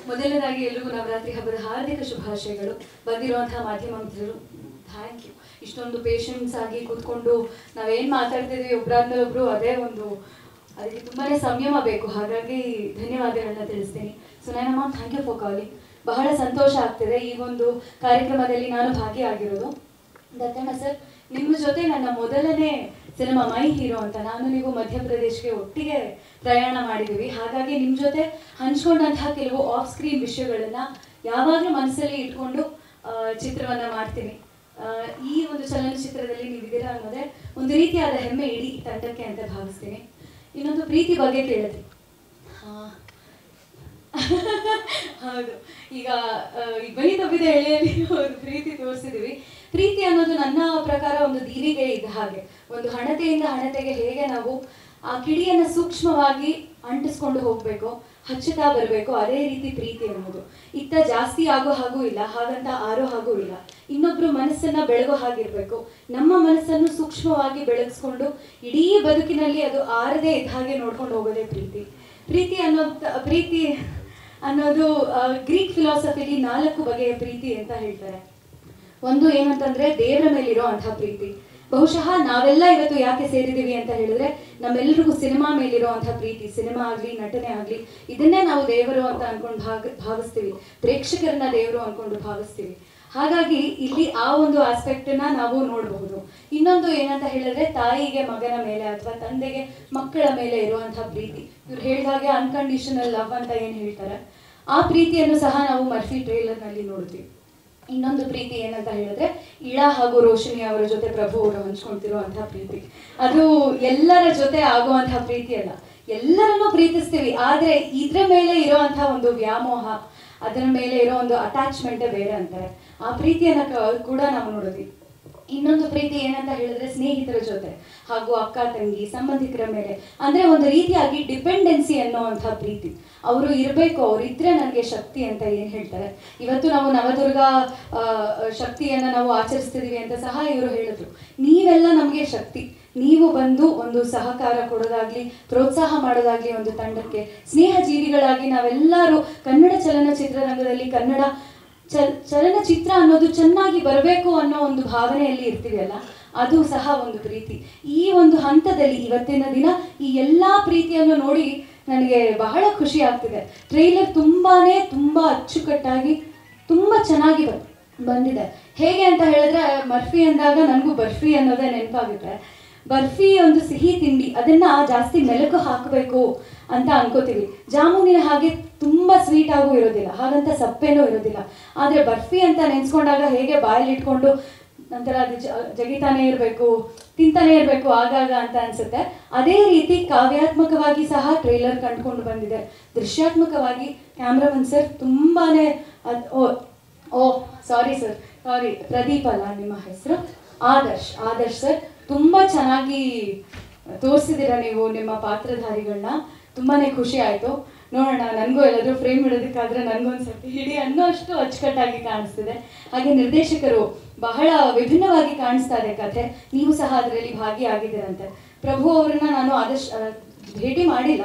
ಮೊದಲನೇದಾಗಿ ಎಲ್ರಿಗೂ ನವರಾತ್ರಿ ಹಬ್ಬದ ಹಾರ್ದಿಕ ಶುಭಾಶಯಗಳು ಬಂದಿರುವಂತಹ ಮಾಧ್ಯಮ ಮಿತ್ರರು ಥ್ಯಾಂಕ್ ಯು ಇಷ್ಟೊಂದು ಪೇಷನ್ಸ್ ಆಗಿ ಕೂತ್ಕೊಂಡು ನಾವೇನ್ ಮಾತಾಡ್ತಿದ್ವಿ ಒಬ್ರಾದ್ಮೇಲೆ ಒಬ್ರು ಅದೇ ಒಂದು ಅದಕ್ಕೆ ತುಂಬಾನೇ ಸಂಯಮ ಬೇಕು ಹಾಗಾಗಿ ಧನ್ಯವಾದಗಳನ್ನ ತಿಳಿಸ್ತೀನಿ ಸುನಯನಮ್ಮ ಥ್ಯಾಂಕ್ ಯು ಫಾರ್ ಕಾಲಿಂಗ್ ಬಹಳ ಸಂತೋಷ ಆಗ್ತಿದೆ ಈ ಒಂದು ಕಾರ್ಯಕ್ರಮದಲ್ಲಿ ನಾನು ಭಾಗಿಯಾಗಿರೋದು ದತ್ತಣ್ಣ ಸರ್ ನಿಮ್ಮ ಜೊತೆ ನನ್ನ ಮೊದಲನೇ ಸಿನಿಮಾ ಮೈ ಹೀರೋ ಅಂತ ನಾನು ನೀವು ಮಧ್ಯಪ್ರದೇಶ್ಗೆ ಒಟ್ಟಿಗೆ ಪ್ರಯಾಣ ಮಾಡಿದ್ದೀವಿ ಹಾಗಾಗಿ ನಿಮ್ಮ ಜೊತೆ ಹಂಚ್ಕೊಂಡಂತಹ ಕೆಲವು ಆಫ್ ಸ್ಕ್ರೀನ್ ವಿಷಯಗಳನ್ನ ಯಾವಾಗಲೂ ಮನಸ್ಸಲ್ಲಿ ಇಟ್ಕೊಂಡು ಆ, ಚಿತ್ರವನ್ನ ಮಾಡ್ತೀನಿ ಆ, ಈ ಒಂದು ಚಲನಚಿತ್ರದಲ್ಲಿ ನೀವಿದ್ದೀರಾ ಅನ್ನೋದೇ ಒಂದು ರೀತಿಯಾದ ಹೆಮ್ಮೆ ಇಡೀ ತಂಡಕ್ಕೆ ಅಂತ ಭಾವಿಸ್ತೀನಿ ಇನ್ನೊಂದು ಪ್ರೀತಿ ಬಗ್ಗೆ ಕೇಳಿದ್ರಿ ಆ, ಹೌದು ಈಗ ಆ, ಈ ಬನಿ ತಪ್ಪಿದ ಎಳೆಯಲ್ಲಿ ಒಂದು ಪ್ರೀತಿ ತೋರಿಸಿದೀವಿ ಪ್ರೀತಿ ಅನ್ನೋದು ನನ್ನ ಪ್ರಕಾರ ಒಂದು ದೀವಿಗೆ ಇದ್ದ ಹಾಗೆ ಒಂದು ಹಣತೆಯಿಂದ ಹಣತೆಗೆ ಹೇಗೆ ನಾವು ಆ ಕಿಡಿಯನ್ನ ಸೂಕ್ಷ್ಮವಾಗಿ ಅಂಟಿಸ್ಕೊಂಡು ಹೋಗ್ಬೇಕು ಹಚ್ಚುತ್ತಾ ಬರಬೇಕು ಅದೇ ರೀತಿ ಪ್ರೀತಿ ಅನ್ನೋದು ಇತ್ತ ಜಾಸ್ತಿ ಆಗೋ ಹಾಗೂ ಇಲ್ಲ ಹಾಗಂತ ಆರೋ ಹಾಗೂ ಇಲ್ಲ ಇನ್ನೊಬ್ರು ಮನಸ್ಸನ್ನ ಬೆಳಗೋ ಹಾಗಿರ್ಬೇಕು ನಮ್ಮ ಮನಸ್ಸನ್ನು ಸೂಕ್ಷ್ಮವಾಗಿ ಬೆಳಗಿಸ್ಕೊಂಡು ಇಡೀ ಬದುಕಿನಲ್ಲಿ ಅದು ಆರದೇ ಇದ್ದ ಹಾಗೆ ನೋಡ್ಕೊಂಡು ಹೋಗೋದೇ ಪ್ರೀತಿ ಪ್ರೀತಿ ಅನ್ನೋ ಪ್ರೀತಿ ಅನ್ನೋದು ಆ, ಗ್ರೀಕ್ ಫಿಲಾಸಫಿಲಿ ನಾಲ್ಕು ಬಗೆಯ ಪ್ರೀತಿ ಅಂತ ಹೇಳ್ತಾರೆ ಒಂದು ಏನಂತಂದ್ರೆ ದೇವರ ಮೇಲಿರೋ ಅಂತಹ ಪ್ರೀತಿ ಬಹುಶಃ ನಾವೆಲ್ಲ ಇವತ್ತು ಯಾಕೆ ಸೇರಿದೀವಿ ಅಂತ ಹೇಳಿದ್ರೆ ನಮ್ಮೆಲ್ಲರಿಗೂ ಸಿನಿಮಾ ಮೇಲಿರೋ ಅಂತಹ ಪ್ರೀತಿ ಸಿನಿಮಾ ಆಗ್ಲಿ ನಟನೆ ಆಗ್ಲಿ ಇದನ್ನೇ ನಾವು ದೇವರು ಅಂತ ಅನ್ಕೊಂಡು ಭಾಗ ಭಾವಿಸ್ತೀವಿ ಪ್ರೇಕ್ಷಕರನ್ನ ದೇವರು ಅನ್ಕೊಂಡು ಭಾವಿಸ್ತೀವಿ ಹಾಗಾಗಿ ಇಲ್ಲಿ ಆ ಒಂದು ಆಸ್ಪೆಕ್ಟ್ ನ ನಾವು ನೋಡಬಹುದು ಇನ್ನೊಂದು ಏನಂತ ಹೇಳಿದ್ರೆ ತಾಯಿಗೆ ಮಗನ ಮೇಲೆ ಅಥವಾ ತಂದೆಗೆ ಮಕ್ಕಳ ಮೇಲೆ ಇರುವಂತಹ ಪ್ರೀತಿ ಇವ್ರು ಹೇಳಿದಾಗೆ ಅನ್ಕಂಡೀಷನಲ್ ಲವ್ ಅಂತ ಏನ್ ಹೇಳ್ತಾರೆ ಆ ಪ್ರೀತಿಯನ್ನು ಸಹ ನಾವು ಮರ್ಫಿ ಟ್ರೇಲರ್ ನಲ್ಲಿ ನೋಡ್ತೀವಿ ಇನ್ನೊಂದು ಪ್ರೀತಿ ಏನಂತ ಹೇಳಿದ್ರೆ ಇಳಾ ಹಾಗೂ ರೋಶಿನಿ ಅವರ ಜೊತೆ ಪ್ರಭು ಅವರು ಹಂಚ್ಕೊಳ್ತಿರುವಂತಹ ಪ್ರೀತಿ ಅದು ಎಲ್ಲರ ಜೊತೆ ಆಗುವಂತಹ ಪ್ರೀತಿ ಅಲ್ಲ ಎಲ್ಲರನ್ನೂ ಪ್ರೀತಿಸ್ತೀವಿ ಆದ್ರೆ ಇದ್ರ ಮೇಲೆ ಇರುವಂತಹ ಒಂದು ವ್ಯಾಮೋಹ ಅದರ ಮೇಲೆ ಇರೋ ಒಂದು ಅಟ್ಯಾಚ್ಮೆಂಟ್ ಬೇರೆ ಅಂತಾರೆ ಆ ಪ್ರೀತಿಯನ್ನ ಕ- ಕೂಡ ನಾವು ನೋಡಿದ್ವಿ ಇನ್ನೊಂದು ಪ್ರೀತಿ ಏನಂತ ಹೇಳಿದ್ರೆ ಸ್ನೇಹಿತರ ಜೊತೆ ಹಾಗೂ ಅಕ್ಕ ತಂಗಿ ಸಂಬಂಧಿಕರ ಮೇಲೆ ಅಂದ್ರೆ ಒಂದು ರೀತಿಯಾಗಿ ಡಿಪೆಂಡೆನ್ಸಿ ಅನ್ನುವಂತಹ ಪ್ರೀತಿ ಅವರು ಇರಬೇಕು ಅವ್ರು ಇದ್ರೆ ನನಗೆ ಶಕ್ತಿ ಅಂತ ಏನ್ ಹೇಳ್ತಾರೆ ಇವತ್ತು ನಾವು ನವದುರ್ಗ ಆ, ಶಕ್ತಿಯನ್ನ ನಾವು ಆಚರಿಸ್ತಿದೀವಿ ಅಂತ ಸಹ ಇವರು ಹೇಳಿದ್ರು ನೀವೆಲ್ಲ ನಮಗೆ ಶಕ್ತಿ ನೀವು ಬಂದು ಒಂದು ಸಹಕಾರ ಕೊಡೋದಾಗ್ಲಿ ಪ್ರೋತ್ಸಾಹ ಮಾಡೋದಾಗ್ಲಿ ಒಂದು ತಂಡಕ್ಕೆ ಸ್ನೇಹ ಜೀವಿಗಳಾಗಿ ನಾವೆಲ್ಲರೂ ಕನ್ನಡ ಚಲನಚಿತ್ರರಂಗದಲ್ಲಿ ಕನ್ನಡ ಚಲ್ ಚಲನಚಿತ್ರ ಅನ್ನೋದು ಚೆನ್ನಾಗಿ ಬರಬೇಕು ಅನ್ನೋ ಒಂದು ಭಾವನೆಯಲ್ಲಿ ಇರ್ತೀವಿ ಅಲ್ಲ ಅದು ಸಹ ಒಂದು ಪ್ರೀತಿ ಈ ಒಂದು ಹಂತದಲ್ಲಿ ಇವತ್ತಿನ ದಿನ ಈ ಎಲ್ಲಾ ಪ್ರೀತಿಯನ್ನು ನೋಡಿ ನನಗೆ ಬಹಳ ಖುಷಿ ಆಗ್ತಿದೆ ಟ್ರೈಲರ್ ತುಂಬಾನೇ ತುಂಬಾ ಅಚ್ಚುಕಟ್ಟಾಗಿ ತುಂಬಾ ಚೆನ್ನಾಗಿ ಬ- ಬಂದಿದೆ ಹೇಗೆ ಅಂತ ಹೇಳಿದ್ರೆ ಮರ್ಫಿ ಅಂದಾಗ ನನಗೂ ಬರ್ಫಿ ಅನ್ನೋದೇ ನೆನಪಾಗುತ್ತೆ ಬರ್ಫಿ ಒಂದು ಸಿಹಿ ತಿಂಡಿ ಅದನ್ನ ಜಾಸ್ತಿ ಮೆಲುಕು ಹಾಕಬೇಕು ಅಂತ ಅನ್ಕೋತೀವಿ ಜಾಮೂನಿನ ಹಾಗೆ ತುಂಬಾ ಸ್ವೀಟ್ ಆಗೂ ಇರೋದಿಲ್ಲ ಹಾಗಂತ ಸಪ್ಪೇನೂ ಇರೋದಿಲ್ಲ ಆದ್ರೆ ಬರ್ಫಿ ಅಂತ ನೆನ್ಸ್ಕೊಂಡಾಗ ಹೇಗೆ ಬಾಯಲ್ಲಿ ಇಟ್ಕೊಂಡು ನಂತರ ಅದು ಜ- ಜಗಿತಾನೆ ಇರಬೇಕು ತಿಂತಾನೆ ಇರಬೇಕು ಆಗಾಗ ಅಂತ ಅನ್ಸುತ್ತೆ ಅದೇ ರೀತಿ ಕಾವ್ಯಾತ್ಮಕವಾಗಿ ಸಹ ಟ್ರೈಲರ್ ಕಂಡುಕೊಂಡು ಬಂದಿದೆ ದೃಶ್ಯಾತ್ಮಕವಾಗಿ ಕ್ಯಾಮ್ರಾಮನ್ ಸರ್ ತುಂಬಾನೇ ಅದ್- ಓ ಓ ಸಾರಿ ಸರ್ ಸಾರಿ ಪ್ರದೀಪ್ ಅಲ್ಲ ನಿಮ್ಮ ಹೆಸರು ಆದರ್ಶ್ ಆದರ್ಶ್ ಸರ್ ತುಂಬಾ ಚೆನ್ನಾಗಿ ತೋರಿಸಿದ್ದೀರಾ ನೀವು ನಿಮ್ಮ ಪಾತ್ರಧಾರಿಗಳನ್ನ ತುಂಬಾನೇ ಖುಷಿ ಆಯ್ತು ನೋಡೋಣ ನನಗೂ ಎಲ್ಲಾದ್ರೂ ಫ್ರೇಮ್ ಇಡೋದಕ್ಕಾದ್ರೆ ನನಗೊಂದ್ಸತಿ ಹಿಡಿ ಅನ್ನೋ ಅಷ್ಟು ಅಚ್ಚುಕಟ್ಟಾಗಿ ಕಾಣಿಸ್ತಿದೆ ಹಾಗೆ ನಿರ್ದೇಶಕರು ಬಹಳ ವಿಭಿನ್ನವಾಗಿ ಕಾಣಿಸ್ತಾ ಇದೆ ಕಥೆ ನೀವು ಸಹ ಅದರಲ್ಲಿ ಭಾಗಿಯಾಗಿದ್ದೀರಂತೆ ಪ್ರಭು ಅವರನ್ನ ನಾನು ಆದರ್ಶ್ ಆ, ಭೇಟಿ ಮಾಡಿಲ್ಲ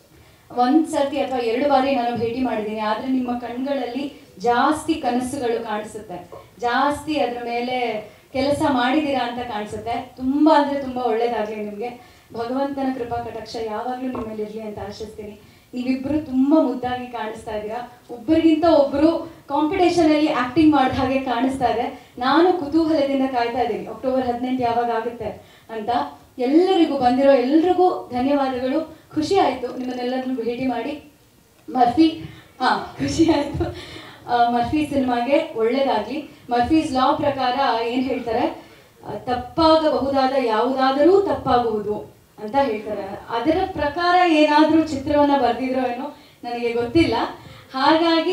ಒಂದ್ ಸರ್ತಿ ಅಥವಾ ಎರಡು ಬಾರಿ ನಾನು ಭೇಟಿ ಮಾಡಿದ್ದೀನಿ ಆದ್ರೆ ನಿಮ್ಮ ಕಣ್ಗಳಲ್ಲಿ ಜಾಸ್ತಿ ಕನಸುಗಳು ಕಾಣಿಸುತ್ತೆ ಜಾಸ್ತಿ ಅದ್ರ ಮೇಲೆ ಕೆಲಸ ಮಾಡಿದೀರಾ ಅಂತ ಕಾಣಿಸುತ್ತೆ ತುಂಬಾ ಅಂದ್ರೆ ತುಂಬಾ ಒಳ್ಳೇದಾಗ್ಲಿ ನಿಮ್ಗೆ ಭಗವಂತನ ಕೃಪಾ ಕಟಾಕ್ಷ ಯಾವಾಗ್ಲೂ ನಿಮ್ಮ ಮೇಲೆ ಇರ್ಲಿ ಅಂತ ಆಶಿಸ್ತೀನಿ ನೀವಿಬ್ರು ತುಂಬಾ ಮುದ್ದಾಗಿ ಕಾಣಿಸ್ತಾ ಇದ್ದೀರಾ ಒಬ್ಬರಿಗಿಂತ ಒಬ್ರು ಕಾಂಪಿಟೇಷನ್ ಅಲ್ಲಿ ಆಕ್ಟಿಂಗ್ ಮಾಡಿದ ಹಾಗೆ ಕಾಣಿಸ್ತಾ ಇದೆ ನಾನು ಕುತೂಹಲದಿಂದ ಕಾಯ್ತಾ ಇದ್ದೀನಿ ಅಕ್ಟೋಬರ್ ಹದಿನೆಂಟು ಯಾವಾಗ ಆಗುತ್ತೆ ಅಂತ ಎಲ್ಲರಿಗೂ ಬಂದಿರೋ ಎಲ್ರಿಗೂ ಧನ್ಯವಾದಗಳು ಖುಷಿ ಆಯ್ತು ನಿಮ್ಮನ್ನೆಲ್ಲರನ್ನು ಭೇಟಿ ಮಾಡಿ ಮರ್ಫಿ ಹಾ ಖುಷಿ ಆಯ್ತು ಆ, ಮರ್ಫಿ ಸಿನಿಮಾಗೆ ಒಳ್ಳೇದಾಗ್ಲಿ ಮರ್ಫೀಸ್ ಲಾ ಪ್ರಕಾರ ಏನ್ ಹೇಳ್ತಾರೆ ಆ, ತಪ್ಪಾಗಬಹುದಾದ ಯಾವುದಾದರೂ ತಪ್ಪಾಗುವುದು ಅಂತ ಹೇಳ್ತಾರೆ ಅದರ ಪ್ರಕಾರ ಏನಾದ್ರೂ ಚಿತ್ರವನ್ನ ಬರ್ದಿದ್ರೋ ಏನೋ ನನಗೆ ಗೊತ್ತಿಲ್ಲ ಹಾಗಾಗಿ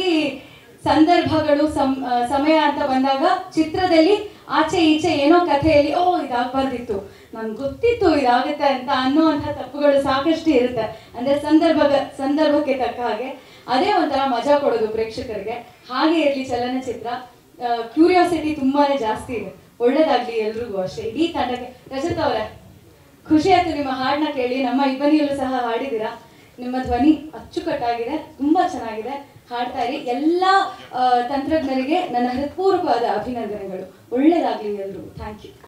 ಸಂದರ್ಭಗಳು ಸಮ್- ಆ, ಸಮಯ ಅಂತ ಬಂದಾಗ ಚಿತ್ರದಲ್ಲಿ ಆಚೆ ಈಚೆ ಏನೋ ಕಥೆಯಲ್ಲಿ ಓ ಇದಾಗಬಾರ್ದಿತ್ತು ನನ್ಗೆ ಗೊತ್ತಿತ್ತು ಇದಾಗುತ್ತೆ ಅಂತ ಅನ್ನುವಂಥ ತಪ್ಪುಗಳು ಸಾಕಷ್ಟು ಇರುತ್ತೆ ಅಂದ್ರೆ ಸಂದರ್ಭ ಸಂದರ್ಭಕ್ಕೆ ತಕ್ಕ ಹಾಗೆ ಅದೇ ಒಂಥರ ಮಜಾ ಕೊಡೋದು ಪ್ರೇಕ್ಷಕರಿಗೆ ಹಾಗೆ ಇರಲಿ ಚಲನಚಿತ್ರ ಕ್ಯೂರಿಯಾಸಿಟಿ ತುಂಬಾನೇ ಜಾಸ್ತಿ ಇದೆ ಒಳ್ಳೇದಾಗ್ಲಿ ಎಲ್ರಿಗೂ ಅಷ್ಟೇ ಇಡೀ ತಂಡಕ್ಕೆ ರಜತ್ ಅವರೇ ಖುಷಿ ಆಯ್ತು ನಿಮ್ಮ ಹಾಡನ್ನ ಕೇಳಿ ನಮ್ಮ ಇಬ್ಬನಿಯಲ್ಲೂ ಸಹ ಹಾಡಿದ್ದೀರಾ ನಿಮ್ಮ ಧ್ವನಿ ಅಚ್ಚುಕಟ್ಟಾಗಿದೆ ತುಂಬಾ ಚೆನ್ನಾಗಿದೆ ಹಾಡ್ತಾ ಇರಿ ಎಲ್ಲ ಆ, ತಂತ್ರಜ್ಞರಿಗೆ ನನ್ನ ಹೃತ್ಪೂರ್ವಕವಾದ ಅಭಿನಂದನೆಗಳು ಒಳ್ಳೆಯದಾಗಲಿ ಎಲ್ರಿಗೂ ಥ್ಯಾಂಕ್ ಯು